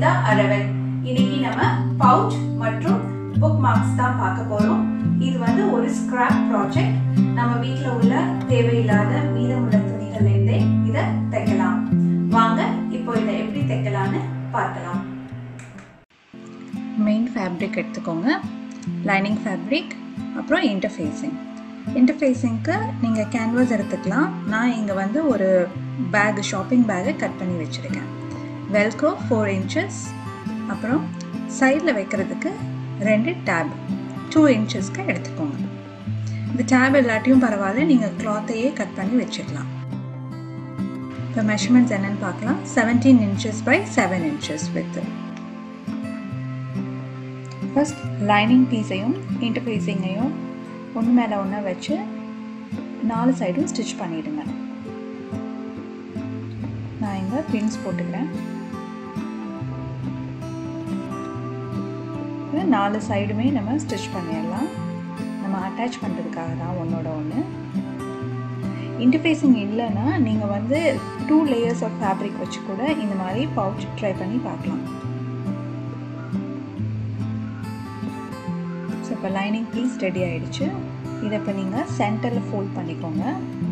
சுனிதா அரவன் இன்னைக்கு நம்ம பவுச் மற்றும் புக் மார்க்ஸ் தான் பார்க்க போறோம் இது வந்து ஒரு ஸ்கிராப் ப்ராஜெக்ட் நம்ம வீட்ல உள்ள தேவையில்லாத மீதமுள்ள துணிகள்ல இருந்தே இதை தைக்கலாம் வாங்க இப்போ இதை எப்படி தைக்கலாம்னு பார்க்கலாம் மெயின் ஃபேப்ரிக் எடுத்துக்கோங்க லைனிங் ஃபேப்ரிக் அப்புறம் இன்டர்ஃபேஸிங் இன்டர்ஃபேஸிங்க்கு நீங்கள் கேன்வாஸ் எடுத்துக்கலாம் நான் இங்கே வந்து ஒரு பேக் ஷாப்பிங் பேக்கை கட் பண்ணி வச்சுருக்கேன் வெல்க்ரோ ஃபோர் இன்ச்சஸ் அப்புறம் சைடில் வைக்கிறதுக்கு ரெண்டு டேப் டூ இன்ச்சஸ்க்கு எடுத்துக்கோங்க இந்த டேப் எல்லாத்தையும் பரவாயில்ல நீங்கள் கிளாத்தையே கட் பண்ணி வச்சுக்கலாம் இப்போ மெஷர்மெண்ட்ஸ் என்னென்னு பார்க்கலாம் seventeen inches by seven inches width first lining பீஸையும் இன்டர்ஃபேஸிங்கையும் ஒன்று மேலே ஒன்றா வச்சு நாலு சைடும் ஸ்டிச் பண்ணிடுங்க நான் இங்கே பின்ஸ் போட்டுக்கிறேன் நாலு சைடுமே நம்ம ஸ்டிச் பண்ணிடலாம் நம்ம அட்டாச் பண்ணுறதுக்காக தான் ஒன்றோட ஒன்று இன்டர்ஃபேஸிங் இல்லைன்னா நீங்கள் வந்து டூ லேயர்ஸ் ஆஃப் ஃபேப்ரிக் வச்சு கூட இந்த மாதிரி பவுச் ட்ரை பண்ணி பார்க்கலாம் ஸோ இப்போ லைனிங் பீஸ் ரெடி ஆகிடுச்சு இதை இப்போ நீங்கள் சென்டரில் ஃபோல்ட் பண்ணிக்கோங்க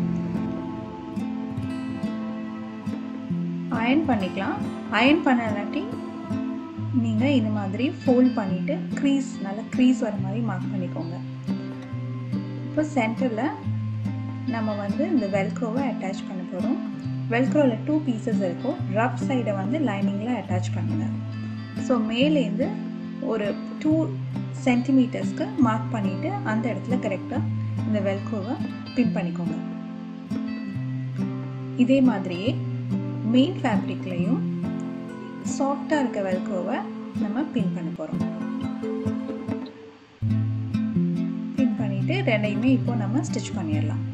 அயன் பண்ணிக்கலாம் அயன் பண்ணலாட்டி நீங்கள் இந்த மாதிரி ஃபோல்ட் பண்ணிவிட்டு க்ரீஸ் நல்லா க்ரீஸ் வர மாதிரி மார்க் பண்ணிக்கோங்க இப்போ சென்டரில் நம்ம வந்து இந்த வெல்க்ரோவை அட்டாச் பண்ண போகிறோம் வெல்க்ரோவில் டூ பீசஸ் இருக்கும் ரஃப் சைடை வந்து லைனிங்கில் அட்டாச் பண்ணுங்கள் ஸோ மேலேருந்து ஒரு டூ சென்டிமீட்டர்ஸ்க்கு மார்க் பண்ணிவிட்டு அந்த இடத்துல கரெக்டாக இந்த வெல்க்ரோவை பின் பண்ணிக்கோங்க இதே மாதிரியே மெயின் ஃபேப்ரிக்லேயும் சாஃப்டாக இருக்க வெல்க்ரோவை நம்ம பின் பண்ண போகிறோம் பின் பண்ணிவிட்டு ரெண்டையுமே இப்போ நம்ம ஸ்டிச் பண்ணிடலாம்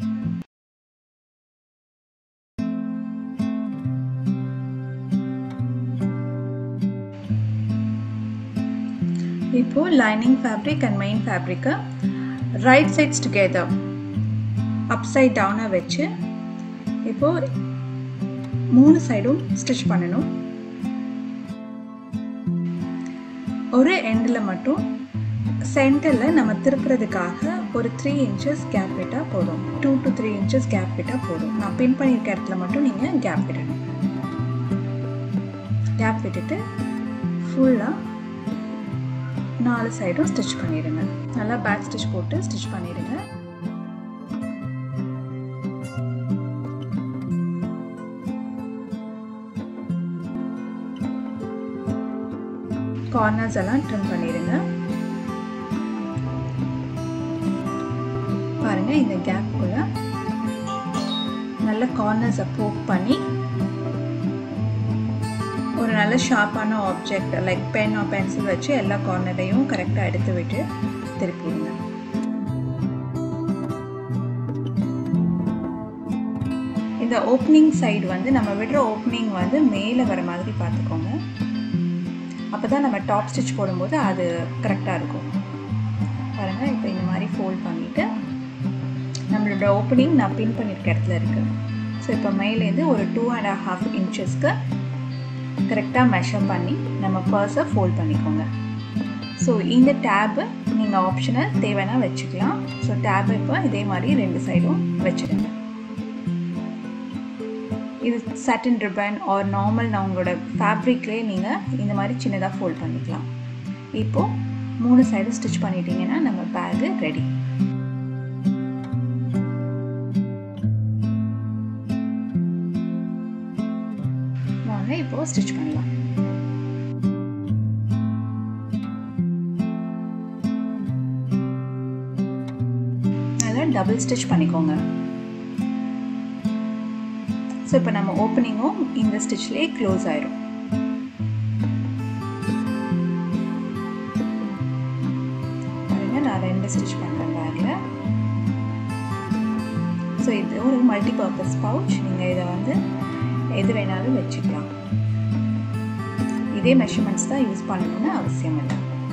இப்போ லைனிங் ஃபேப்ரிக் அண்ட் மெயின் ஃபேப்ரிக்கை right sides together up side டவுனாக வச்சு இப்போ மூணு சைடும் ஸ்டிச் பண்ணணும் ஒரு எண்டில் மட்டும் சென்டரில் நம்ம திருப்புறதுக்காக ஒரு த்ரீ இன்ச்சஸ் கேப் விட்டால் போதும் two to three inches gap விட்டால் போதும் நான் பின் பண்ணியிருக்க இடத்துல மட்டும் நீங்கள் கேப் விடணும் கேப் விட்டுட்டு ஃபுல்லாக நாலு சைடும் ஸ்டிச் பண்ணிடுங்க நல்லா பேக் ஸ்டிச் போட்டு ஸ்டிச் பண்ணிடுங்க கார்னர்ஸ் எல்லாம் ட்ரிம் பண்ணிடுங்க பாருங்க இந்த கேப்புக்குள்ள நல்ல கார்னர்ஸை போக் பண்ணி ஒரு நல்ல ஷார்ப்பான object like pen or pencil வச்சு எல்லா கார்னரையும் கரெக்டாக எடுத்து விட்டு திருப்பிடுங்க இந்த ஓப்பனிங் சைடு வந்து நம்ம விடுற ஓப்பனிங் வந்து மேலே வர மாதிரி பார்த்துக்கோங்க அப்போ தான் நம்ம டாப் ஸ்டிச் போடும்போது அது கரெக்டாக இருக்கும் பாருங்கள் இப்போ இந்த மாதிரி ஃபோல்ட் பண்ணிவிட்டு நம்மளோட ஓப்பனிங் நான் பின் பண்ணியிருக்க இடத்துல இருக்குது ஸோ இப்போ மேலேருந்து ஒரு டூ அண்ட் ஹாஃப் இன்ச்சஸ்க்கு கரெக்டாக மெஷர் பண்ணி நம்ம பர்ஸை ஃபோல்ட் பண்ணிக்கோங்க ஸோ இந்த டேபு நீங்கள் ஆப்ஷனல் தேவைன்னா வச்சுக்கலாம் ஸோ டேபு இப்போ இதே மாதிரி ரெண்டு சைடும் வச்சுடுங்க இது சட்டன் ரிப்பன் ஆர் நார்மல் நான் உங்களோட ஃபேப்ரிக்லேயே நீங்கள் இந்த மாதிரி சின்னதாக ஃபோல்ட் பண்ணிக்கலாம் இப்போது மூணு சைடும் ஸ்டிச் பண்ணிட்டீங்கன்னா நம்ம பேகு ரெடி வாங்க இப்போ ஸ்டிச் பண்ணலாம் நல்லா டபுள் ஸ்டிச் பண்ணிக்கோங்க ஸோ இப்போ நம்ம ஓப்பனிங்கும் இந்த ஸ்டிச்லேயே க்ளோஸ் ஆயிரும் பாருங்க நான் ரெண்டு ஸ்டிச் பண்ணுறேன் பேக்கில் ஸோ இது ஒரு மல்டி பர்பஸ் பவுச் நீங்கள் இதை வந்து எது வேணாலும் வச்சுக்கலாம் இதே மெஷர்மெண்ட்ஸ் தான் யூஸ் பண்ணணும்னு அவசியம் இல்லை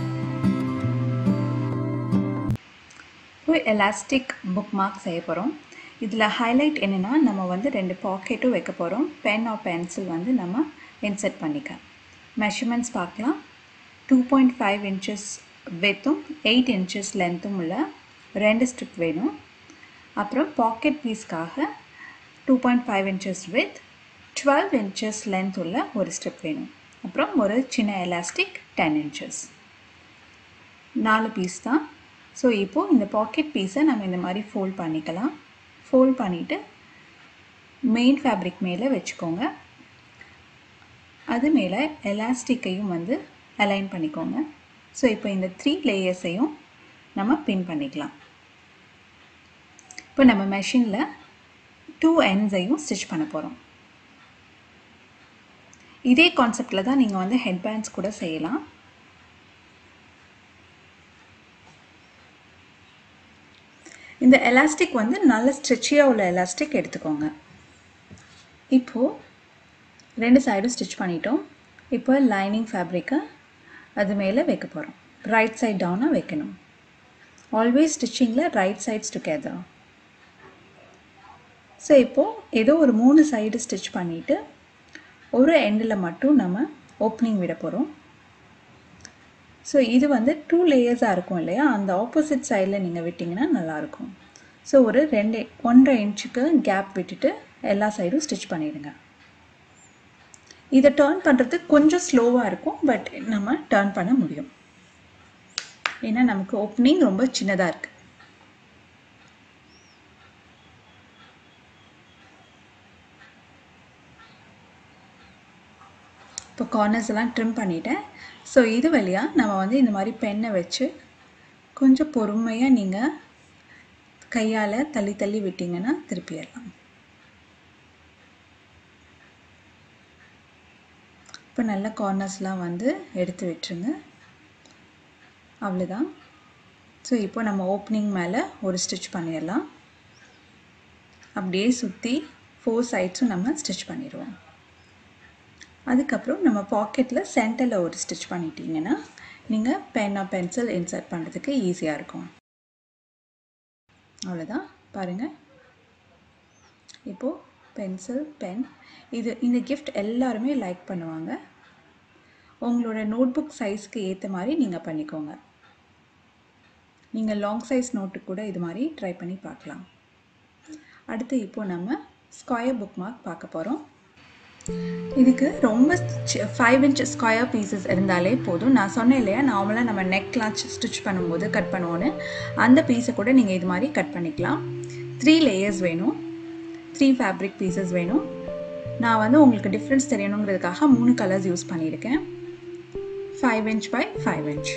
இப்போ எலாஸ்டிக் புக் மார்க் செய்ய போகிறோம் இதில் ஹைலைட் என்னென்னா நம்ம வந்து ரெண்டு பாக்கெட்டும் வைக்க போகிறோம் பென் ஆர் பென்சில் வந்து நம்ம இன்சர்ட் பண்ணிக்க மெஷர்மெண்ட்ஸ் பார்க்கலாம் டூ பாயிண்ட் ஃபைவ் இன்ச்சஸ் வித்தும் எயிட் இன்ச்சஸ் லென்த்தும் உள்ள ரெண்டு ஸ்ட்ரிப் வேணும் அப்புறம் பாக்கெட் பீஸ்க்காக two point five inches with twelve inches length உள்ள ஒரு ஸ்ட்ரிப் வேணும் அப்புறம் ஒரு சின்ன எலாஸ்டிக் டென் இன்ச்சஸ் நாலு பீஸ் தான் ஸோ இப்போது இந்த பாக்கெட் பீஸை நம்ம இந்த மாதிரி ஃபோல்ட் பண்ணிக்கலாம் ஃபோல்ட் பண்ணிவிட்டு மெயின் ஃபேப்ரிக் மேலே வச்சுக்கோங்க அது மேலே எலாஸ்டிக்கையும் வந்து அலைன் பண்ணிக்கோங்க ஸோ இப்போ இந்த த்ரீ லேயர்ஸையும் நம்ம பின் பண்ணிக்கலாம் இப்போ நம்ம மெஷினில் டூ எண்ட்ஸையும் ஸ்டிச் பண்ண போகிறோம் இதே கான்செப்டில் தான் நீங்கள் வந்து ஹெட் பேண்ட்ஸ் கூட செய்யலாம் இந்த எலாஸ்டிக் வந்து நல்ல ஸ்ட்ரெச்சியாக உள்ள எலாஸ்டிக் எடுத்துக்கோங்க இப்போது ரெண்டு சைடும் ஸ்டிச் பண்ணிட்டோம் இப்போ லைனிங் ஃபேப்ரிக்கை அது மேலே வைக்க போகிறோம் ரைட் சைட் டவுனாக வைக்கணும் ஆல்வேஸ் ஸ்டிச்சிங்கில் ரைட் சைட்ஸ் டுகெதர் ஸோ இப்போது ஏதோ ஒரு மூணு சைடு ஸ்டிச் பண்ணிவிட்டு ஒரு எண்டில் மட்டும் நம்ம ஓப்பனிங் விட போகிறோம் ஸோ இது வந்து டூ லேயர்ஸாக இருக்கும் இல்லையா அந்த ஆப்போசிட் சைடில் நீங்கள் விட்டிங்கன்னா நல்லாயிருக்கும் ஸோ ஒரு ரெண்டு ஒன்றரை இன்ச்சுக்கு கேப் விட்டுட்டு எல்லா சைடும் ஸ்டிச் பண்ணிடுங்க இதை டேர்ன் பண்ணுறதுக்கு கொஞ்சம் ஸ்லோவாக இருக்கும் பட் நம்ம டேர்ன் பண்ண முடியும் ஏன்னா நமக்கு ஓப்பனிங் ரொம்ப சின்னதாக இருக்குது இப்போ கார்னர்ஸ் எல்லாம் ட்ரிம் பண்ணிட்டேன் ஸோ இது வழியாக நம்ம வந்து இந்த மாதிரி பெண்ணை வச்சு கொஞ்சம் பொறுமையாக நீங்கள் கையால் தள்ளி தள்ளி விட்டிங்கன்னா திருப்பிடலாம் இப்போ நல்ல கார்னர்ஸ்லாம் வந்து எடுத்து விட்டுருங்க அவ்வளோதான் ஸோ இப்போ நம்ம ஓப்பனிங் மேலே ஒரு ஸ்டிச் பண்ணிடலாம் அப்படியே சுற்றி ஃபோர் சைட்ஸும் நம்ம ஸ்டிச் பண்ணிடுவோம் அதுக்கப்புறம் நம்ம பாக்கெட்டில் சென்டரில் ஒரு ஸ்டிச் பண்ணிட்டீங்கன்னா நீங்கள் பென் ஆர் பென்சில் இன்சர்ட் பண்ணுறதுக்கு ஈஸியாக இருக்கும் அவ்வளோதான் பாருங்கள் இப்போது பென்சில் பென் இது இந்த கிஃப்ட் எல்லாருமே லைக் பண்ணுவாங்க உங்களோட நோட்புக் சைஸ்க்கு ஏற்ற மாதிரி நீங்கள் பண்ணிக்கோங்க நீங்கள் லாங் சைஸ் நோட்டு கூட இது மாதிரி ட்ரை பண்ணி பார்க்கலாம் அடுத்து இப்போது நம்ம ஸ்கொயர் புக் மார்க் பார்க்க போகிறோம் இதுக்கு ரொம்ப ஃபைவ் இன்ச் ஸ்கொயர் பீசஸ் இருந்தாலே போதும் நான் சொன்னேன் இல்லையா நார்மலாக நம்ம நெக்லாம் ஸ்டிச் பண்ணும்போது கட் பண்ணுவோன்னு அந்த பீஸை கூட நீங்கள் இது மாதிரி கட் பண்ணிக்கலாம் த்ரீ லேயர்ஸ் வேணும் த்ரீ ஃபேப்ரிக் பீசஸ் வேணும் நான் வந்து உங்களுக்கு டிஃப்ரென்ஸ் தெரியணுங்கிறதுக்காக மூணு கலர்ஸ் யூஸ் பண்ணியிருக்கேன் five inch by five inch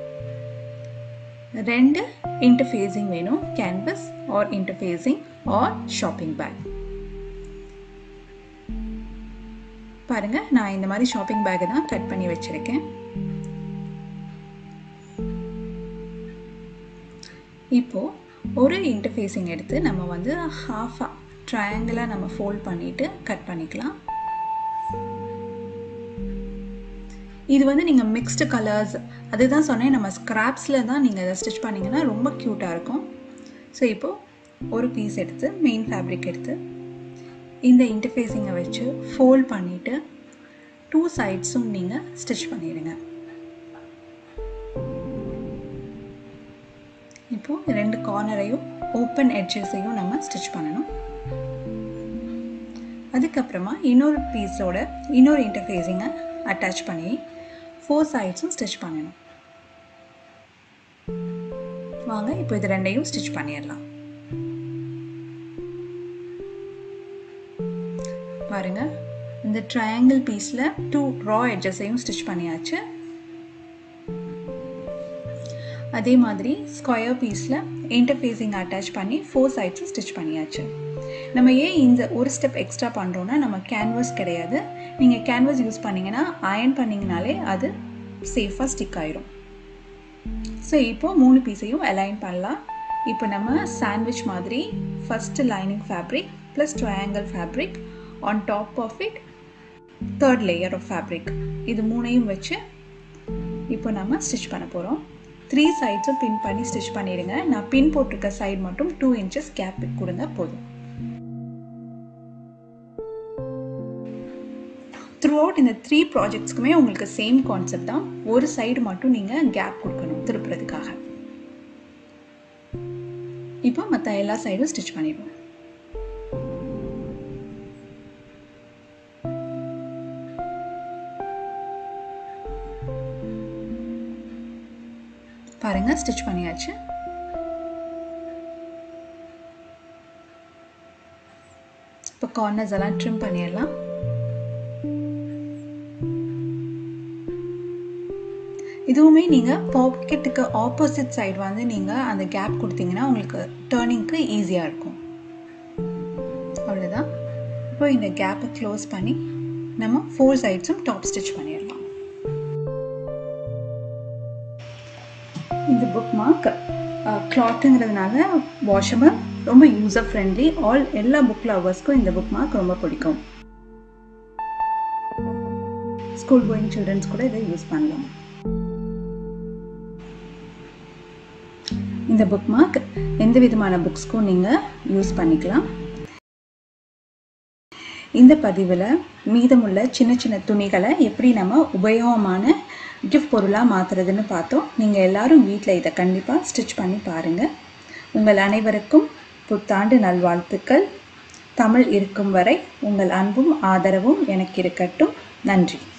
ரெண்டு இன்டர்ஃபேஸிங் வேணும் canvas or interfacing or shopping bag பாருங்கள் நான் இந்த மாதிரி ஷாப்பிங் பேக்கை தான் கட் பண்ணி வச்சுருக்கேன் இப்போது ஒரு இன்டர்ஃபேஸிங் எடுத்து நம்ம வந்து ஹாஃபாக ட்ரையாங்கிளாக நம்ம ஃபோல்ட் பண்ணிவிட்டு கட் பண்ணிக்கலாம் இது வந்து நீங்கள் மிக்ஸ்டு கலர்ஸ் அதுதான் சொன்னேன் நம்ம ஸ்க்ராப்ஸில் தான் நீங்கள் இதை ஸ்டிச் பண்ணிங்கன்னா ரொம்ப க்யூட்டாக இருக்கும் ஸோ இப்போது ஒரு பீஸ் எடுத்து மெயின் ஃபேப்ரிக் எடுத்து இந்த இன்டர்ஃபேஸிங்கை வச்சு ஃபோல்ட் பண்ணிவிட்டு டூ சைட்ஸும் நீங்கள் ஸ்டிச் பண்ணிடுங்க இப்போது ரெண்டு கார்னரையும் ஓப்பன் எட்ஜஸையும் நம்ம ஸ்டிச் பண்ணணும் அதுக்கப்புறமா இன்னொரு பீஸோட இன்னொரு இன்டர்ஃபேஸிங்கை அட்டாச் பண்ணி ஃபோர் சைட்ஸும் ஸ்டிச் பண்ணணும் வாங்க இப்போ இது ரெண்டையும் ஸ்டிச் பண்ணிடலாம் பாருங்க இந்த ட்ரையாங்கிள் பீஸில் டூ ரா எட்ஜஸையும் ஸ்டிச் பண்ணியாச்சு அதே மாதிரி ஸ்கொயர் பீஸில் இன்டர்ஃபேஸிங் அட்டாச் பண்ணி ஃபோர் சைட்ஸும் ஸ்டிச் பண்ணியாச்சு நம்ம ஏன் இந்த ஒரு ஸ்டெப் எக்ஸ்ட்ரா பண்ணுறோன்னா நம்ம கேன்வஸ் கிடையாது நீங்கள் கேன்வஸ் யூஸ் பண்ணிங்கன்னா அயன் பண்ணிங்கனாலே அது சேஃபாக ஸ்டிக் ஆயிரும் ஸோ இப்போது மூணு பீஸையும் அலைன் பண்ணலாம் இப்போ நம்ம சாண்ட்விச் மாதிரி first lining fabric plus triangle fabric on top of it third layer of fabric இது மூணையும் வச்சு இப்போ நம்ம ஸ்டிச் பண்ண போகிறோம் த்ரீ சைட்ஸும் பின் பண்ணி ஸ்டிச் பண்ணிடுங்க நான் பின் போட்டிருக்க சைடு மட்டும் டூ இன்ச்சஸ் கேப் கொடுங்க போதும் த்ரூ அவுட் இந்த த்ரீ ப்ராஜெக்ட்ஸ்க்குமே உங்களுக்கு சேம் கான்செப்ட் தான் ஒரு சைடு மட்டும் நீங்கள் கேப் கொடுக்கணும் திருப்புறதுக்காக இப்போ மற்ற எல்லா சைடும் ஸ்டிச் பண்ணிடுவோம் பாருங்க ஸ்டிச் பண்ணியாச்சு இப்போ கார்னர்ஸ் எல்லாம் ட்ரிம் பண்ணிடலாம் இதுவுமே நீங்கள் பாக்கெட்டுக்கு ஆப்போசிட் சைடு வந்து நீங்கள் அந்த கேப் கொடுத்தீங்கன்னா உங்களுக்கு டேர்னிங்க்கு ஈஸியாக இருக்கும் அவ்வளோதான் இப்போ இந்த கேப்பை க்ளோஸ் பண்ணி நம்ம ஃபோர் சைட்ஸும் டாப் ஸ்டிச் பண்ணிடலாம் இந்த புக் மார்க் கிளாத்துங்கிறதுனால வாஷபிள் ரொம்ப யூசர் ஃப்ரெண்ட்லி ஆல் எல்லா புக் லவர்ஸ்க்கும் இந்த புக் மார்க் ரொம்ப பிடிக்கும் ஸ்கூல் கோயிங் சில்ட்ரன்ஸ் கூட இதை யூஸ் பண்ணலாம் இந்த புக் மார்க் எந்த விதமான புக்ஸ்க்கும் நீங்கள் யூஸ் பண்ணிக்கலாம் இந்த பதிவில் மீதமுள்ள சின்ன சின்ன துணிகளை எப்படி நம்ம உபயோகமான கிஃப்ட் பொருளாக மாற்றுறதுன்னு பார்த்தோம் நீங்கள் எல்லாரும் வீட்டில் இதை கண்டிப்பாக ஸ்டிச் பண்ணி பாருங்கள் உங்கள் அனைவருக்கும் புத்தாண்டு நல்வாழ்த்துக்கள் தமிழ் இருக்கும் வரை உங்கள் அன்பும் ஆதரவும் எனக்கு இருக்கட்டும் நன்றி